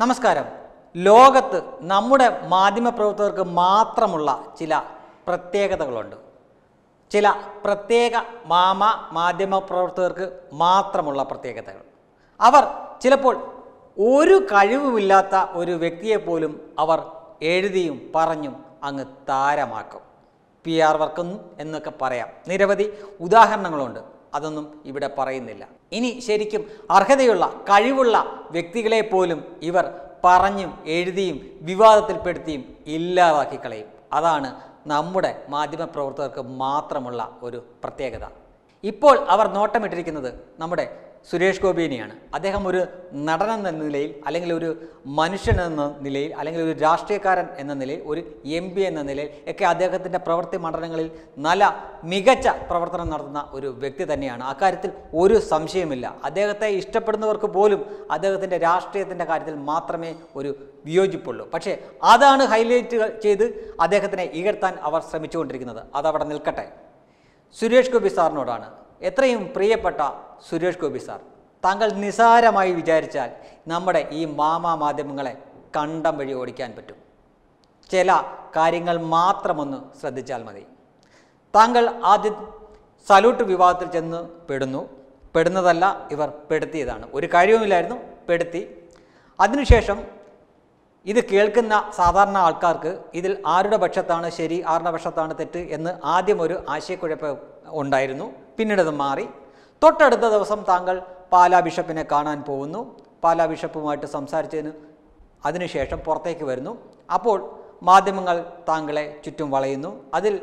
നമസ്കാരം ലോകത്ത് നമ്മുടെ മാധ്യമപ്രവർത്തകർക്ക് മാത്രമുള്ള ചില പ്രത്യേകതകളുണ്ട് ചില പ്രത്യേക മാമ മാധ്യമപ്രവർത്തകർക്ക് മാത്രമുള്ള പ്രത്യേകതകൾ അവർ ചിലപ്പോൾ ഒരു കഴിവുമില്ലാത്ത ഒരു വ്യക്തിയെ പോലും അവർ എഴുതിയും പറഞ്ഞും അങ്ങ് താരമാക്കും പി ആർ വർക്കും എന്നൊക്കെ പറയാം നിരവധി ഉദാഹരണങ്ങളുണ്ട് അതൊന്നും ഇവിടെ പറയുന്നില്ല ഇനി ശരിക്കും അർഹതയുള്ള കഴിവുള്ള വ്യക്തികളെ പോലും ഇവർ പറഞ്ഞും എഴുതിയും വിവാദത്തിൽപ്പെടുത്തിയും ഇല്ലാതാക്കി കളയും അതാണ് നമ്മുടെ മാധ്യമപ്രവർത്തകർക്ക് മാത്രമുള്ള ഒരു പ്രത്യേകത ഇപ്പോൾ അവർ നോട്ടമിട്ടിരിക്കുന്നത് നമ്മുടെ സുരേഷ് ഗോപിനെയാണ് അദ്ദേഹം ഒരു നടൻ എന്ന നിലയിൽ അല്ലെങ്കിൽ ഒരു മനുഷ്യൻ എന്ന നിലയിൽ അല്ലെങ്കിൽ ഒരു രാഷ്ട്രീയക്കാരൻ എന്ന നിലയിൽ ഒരു എം പി എന്ന നിലയിൽ ഒക്കെ അദ്ദേഹത്തിൻ്റെ പ്രവൃത്തി മണ്ഡലങ്ങളിൽ നല്ല മികച്ച പ്രവർത്തനം നടത്തുന്ന ഒരു വ്യക്തി തന്നെയാണ് അക്കാര്യത്തിൽ ഒരു സംശയമില്ല അദ്ദേഹത്തെ ഇഷ്ടപ്പെടുന്നവർക്ക് പോലും അദ്ദേഹത്തിൻ്റെ രാഷ്ട്രീയത്തിൻ്റെ കാര്യത്തിൽ മാത്രമേ ഒരു വിയോജിപ്പുള്ളൂ പക്ഷേ അതാണ് ഹൈലൈറ്റ് ചെയ്ത് അദ്ദേഹത്തിനെ ഇകഴ്ത്താൻ അവർ ശ്രമിച്ചുകൊണ്ടിരിക്കുന്നത് അതവിടെ നിൽക്കട്ടെ സുരേഷ് ഗോപി സാറിനോടാണ് എത്രയും പ്രിയപ്പെട്ട സുരേഷ് ഗോപി സാർ താങ്കൾ നിസാരമായി വിചാരിച്ചാൽ നമ്മുടെ ഈ മാമാ മാധ്യമങ്ങളെ കണ്ടം വഴി ഓടിക്കാൻ പറ്റും ചില കാര്യങ്ങൾ മാത്രമൊന്ന് ശ്രദ്ധിച്ചാൽ മതി താങ്കൾ ആദ്യം സല്യൂട്ട് വിവാദത്തിൽ ചെന്ന് പെടുന്നു പെടുന്നതല്ല ഇവർ പെടുത്തിയതാണ് ഒരു കാര്യവുമില്ലായിരുന്നു പെടുത്തി അതിനുശേഷം ഇത് കേൾക്കുന്ന സാധാരണ ആൾക്കാർക്ക് ഇതിൽ ആരുടെ പക്ഷത്താണ് ശരി ആരുടെ പക്ഷത്താണ് തെറ്റ് എന്ന് ആദ്യം ഒരു ആശയക്കുഴപ്പം ഉണ്ടായിരുന്നു പിന്നീട് അത് മാറി തൊട്ടടുത്ത ദിവസം താങ്കൾ പാലാ ബിഷപ്പിനെ കാണാൻ പോകുന്നു പാലാ ബിഷപ്പുമായിട്ട് സംസാരിച്ചതിന് അതിനുശേഷം പുറത്തേക്ക് വരുന്നു അപ്പോൾ മാധ്യമങ്ങൾ താങ്കളെ ചുറ്റും വളയുന്നു അതിൽ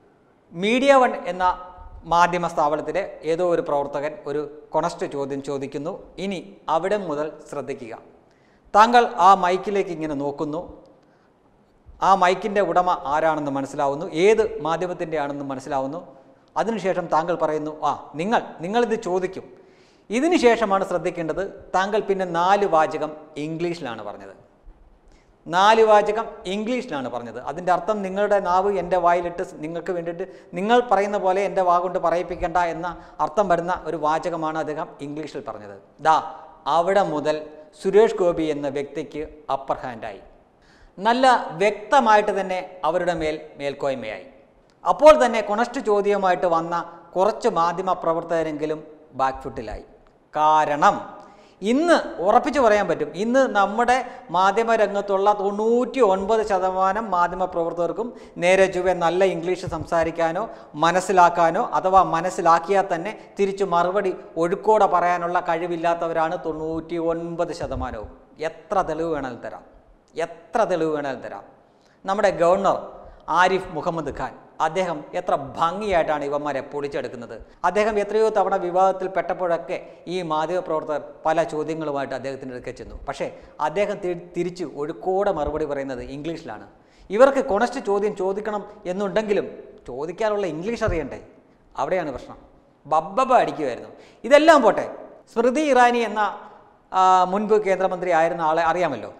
മീഡിയ വൺ എന്ന മാധ്യമ സ്ഥാപനത്തിലെ ഏതോ ഒരു പ്രവർത്തകൻ ഒരു കൊണസ്റ്റ് ചോദ്യം ചോദിക്കുന്നു ഇനി അവിടെ മുതൽ ശ്രദ്ധിക്കുക താങ്കൾ ആ മൈക്കിലേക്ക് ഇങ്ങനെ നോക്കുന്നു ആ മൈക്കിൻ്റെ ഉടമ ആരാണെന്ന് മനസ്സിലാവുന്നു ഏത് മാധ്യമത്തിൻ്റെ ആണെന്ന് മനസ്സിലാവുന്നു അതിനുശേഷം താങ്കൾ പറയുന്നു ആ നിങ്ങൾ നിങ്ങളിത് ചോദിക്കും ഇതിന് ശേഷമാണ് ശ്രദ്ധിക്കേണ്ടത് താങ്കൾ പിന്നെ നാല് വാചകം ഇംഗ്ലീഷിലാണ് പറഞ്ഞത് നാല് വാചകം ഇംഗ്ലീഷിലാണ് പറഞ്ഞത് അതിൻ്റെ അർത്ഥം നിങ്ങളുടെ നാവ് എൻ്റെ വായിലിട്ട് നിങ്ങൾക്ക് വേണ്ടിയിട്ട് നിങ്ങൾ പറയുന്ന പോലെ എൻ്റെ വാ കൊണ്ട് പറയിപ്പിക്കേണ്ട എന്ന അർത്ഥം വരുന്ന ഒരു വാചകമാണ് അദ്ദേഹം ഇംഗ്ലീഷിൽ പറഞ്ഞത് ദാ അവിടെ മുതൽ സുരേഷ് ഗോപി എന്ന വ്യക്തിക്ക് അപ്പർ ഹാൻഡായി നല്ല വ്യക്തമായിട്ട് തന്നെ അവരുടെ മേൽ മേൽക്കോയ്മയായി അപ്പോൾ തന്നെ കൊണസ്റ്റ് ചോദ്യവുമായിട്ട് വന്ന കുറച്ച് മാധ്യമ പ്രവർത്തകരെങ്കിലും ബാക്ക് ഫുട്ടിലായി കാരണം ഇന്ന് ഉറപ്പിച്ചു പറയാൻ പറ്റും ഇന്ന് നമ്മുടെ മാധ്യമ രംഗത്തുള്ള തൊണ്ണൂറ്റി ഒൻപത് ശതമാനം മാധ്യമ പ്രവർത്തകർക്കും നേരെ ചൊവ്വെ നല്ല ഇംഗ്ലീഷ് സംസാരിക്കാനോ മനസ്സിലാക്കാനോ അഥവാ മനസ്സിലാക്കിയാൽ തന്നെ തിരിച്ചു മറുപടി ഒഴുക്കോടെ പറയാനുള്ള കഴിവില്ലാത്തവരാണ് തൊണ്ണൂറ്റി ഒൻപത് ശതമാനവും എത്ര തെളിവ് വേണമെങ്കിലും തരാം എത്ര തെളിവ് വേണമെങ്കിലും തരാം നമ്മുടെ ഗവർണർ ആരിഫ് മുഹമ്മദ് ഖാൻ അദ്ദേഹം എത്ര ഭംഗിയായിട്ടാണ് ഇവന്മാരെ പൊളിച്ചെടുക്കുന്നത് അദ്ദേഹം എത്രയോ തവണ വിവാദത്തിൽ പെട്ടപ്പോഴൊക്കെ ഈ മാധ്യമപ്രവർത്തകർ പല ചോദ്യങ്ങളുമായിട്ട് അദ്ദേഹത്തിൻ്റെ അടുക്കെ ചെന്നു പക്ഷേ അദ്ദേഹം തി- തിരിച്ച് ഒഴുക്കോടെ മറുപടി പറയുന്നത് ഇംഗ്ലീഷിലാണ് ഇവർക്ക് കൊണസ്റ്റ് ചോദ്യം ചോദിക്കണം എന്നുണ്ടെങ്കിലും ചോദിക്കാനുള്ള ഇംഗ്ലീഷ് അറിയണ്ടേ അവിടെയാണ് പ്രശ്നം ബബ്ബബ അടിക്കുമായിരുന്നു ഇതെല്ലാം പോട്ടെ സ്മൃതി ഇറാനി എന്ന ആ, മുൻപ് കേന്ദ്രമന്ത്രി ആയിരുന്ന ആളെ അറിയാമല്ലോ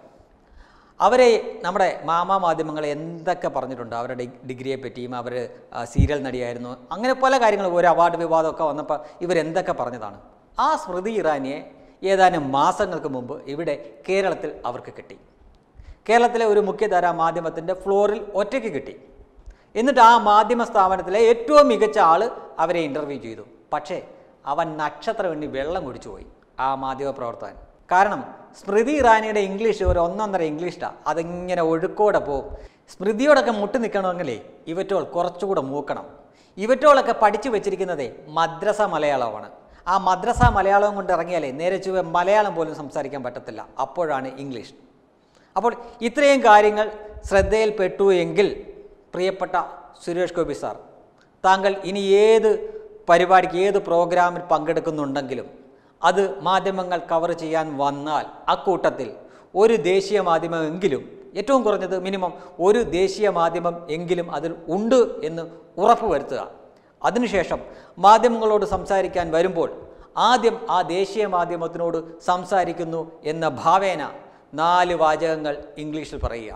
അവരെ നമ്മുടെ മാമാ മാധ്യമങ്ങൾ എന്തൊക്കെ പറഞ്ഞിട്ടുണ്ട് അവരുടെ ഡി- ഡിഗ്രിയെ പറ്റിയും അവർ സീരിയൽ നടിയായിരുന്നു അങ്ങനെ പല കാര്യങ്ങളും ഒരു അവാർഡ് വിവാദമൊക്കെ വന്നപ്പോൾ ഇവരെന്തൊക്കെ പറഞ്ഞതാണ് ആ സ്മൃതി ഇറാനിയെ ഏതാനും മാസങ്ങൾക്ക് മുമ്പ് ഇവിടെ കേരളത്തിൽ അവർക്ക് കിട്ടി കേരളത്തിലെ ഒരു മുഖ്യധാര മാധ്യമത്തിൻ്റെ ഫ്ലോറിൽ ഒറ്റയ്ക്ക് കിട്ടി എന്നിട്ട് ആ മാധ്യമ സ്ഥാപനത്തിലെ ഏറ്റവും മികച്ച ആൾ അവരെ ഇൻ്റർവ്യൂ ചെയ്തു പക്ഷേ അവൻ നക്ഷത്രം എണ്ണി വെള്ളം കുടിച്ചു പോയി ആ മാധ്യമ പ്രവർത്തകൻ കാരണം സ്മൃതി ഇറാനിയുടെ ഇംഗ്ലീഷ് ഒരു ഒന്നൊന്നര ഇംഗ്ലീഷാണ് അതിങ്ങനെ ഒഴുക്കോടെ പോവും സ്മൃതിയോടൊക്കെ മുട്ടി നിൽക്കണമെങ്കിലേ ഇവറ്റോൾ കുറച്ചുകൂടെ മൂക്കണം ഇവറ്റോളൊക്കെ പഠിച്ചു വെച്ചിരിക്കുന്നതേ മദ്രസ മലയാളമാണ് ആ മദ്രസ മലയാളം കൊണ്ട് ഇറങ്ങിയാലേ നേരെ ചുവ മലയാളം പോലും സംസാരിക്കാൻ പറ്റത്തില്ല അപ്പോഴാണ് ഇംഗ്ലീഷ് അപ്പോൾ ഇത്രയും കാര്യങ്ങൾ ശ്രദ്ധയിൽപ്പെട്ടു എങ്കിൽ പ്രിയപ്പെട്ട സുരേഷ് ഗോപി സാർ താങ്കൾ ഇനി ഏത് പരിപാടിക്ക് ഏത് പ്രോഗ്രാമിൽ പങ്കെടുക്കുന്നുണ്ടെങ്കിലും അത് മാധ്യമങ്ങൾ കവർ ചെയ്യാൻ വന്നാൽ അക്കൂട്ടത്തിൽ ഒരു ദേശീയ മാധ്യമമെങ്കിലും ഏറ്റവും കുറഞ്ഞത് മിനിമം ഒരു ദേശീയ മാധ്യമം എങ്കിലും അതിൽ ഉണ്ട് എന്ന് ഉറപ്പുവരുത്തുക അതിനുശേഷം മാധ്യമങ്ങളോട് സംസാരിക്കാൻ വരുമ്പോൾ ആദ്യം ആ ദേശീയ മാധ്യമത്തിനോട് സംസാരിക്കുന്നു എന്ന ഭാവേന നാല് വാചകങ്ങൾ ഇംഗ്ലീഷിൽ പറയുക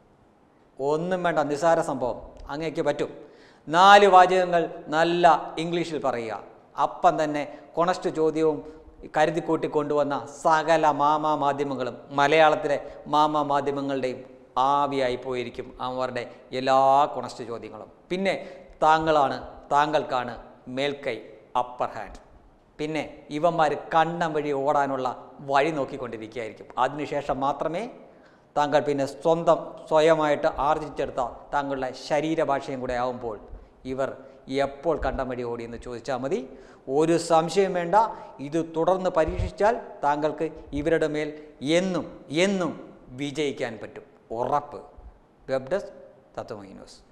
ഒന്നും വേണ്ട നിസാര സംഭവം അങ്ങേക്ക് പറ്റും നാല് വാചകങ്ങൾ നല്ല ഇംഗ്ലീഷിൽ പറയുക അപ്പം തന്നെ കൊണസ്റ്റ് ചോദ്യവും കരുതിക്കൂട്ടി കൊണ്ടുവന്ന സകല മാമാ മാധ്യമങ്ങളും മലയാളത്തിലെ മാമാ മാധ്യമങ്ങളുടെയും ആവിയായി പോയിരിക്കും അവരുടെ എല്ലാ കുണസ്റ്റ് ചോദ്യങ്ങളും പിന്നെ താങ്കളാണ് താങ്കൾക്കാണ് മേൽക്കൈ അപ്പർ ഹാൻഡ് പിന്നെ ഇവന്മാർ കണ്ണം വഴി ഓടാനുള്ള വഴി നോക്കിക്കൊണ്ടിരിക്കുകയായിരിക്കും അതിനുശേഷം മാത്രമേ താങ്കൾ പിന്നെ സ്വന്തം സ്വയമായിട്ട് ആർജിച്ചെടുത്ത താങ്കളുടെ ശരീരഭാഷയും കൂടെ ആവുമ്പോൾ ഇവർ എപ്പോൾ കണ്ടം വഴി ഓടിയെന്ന് ചോദിച്ചാൽ മതി ഒരു സംശയം വേണ്ട ഇത് തുടർന്ന് പരീക്ഷിച്ചാൽ താങ്കൾക്ക് ഇവരുടെ മേൽ എന്നും എന്നും വിജയിക്കാൻ പറ്റും ഉറപ്പ് വെബ് ഡെസ്ക് തത്വമൈ ന്യൂസ്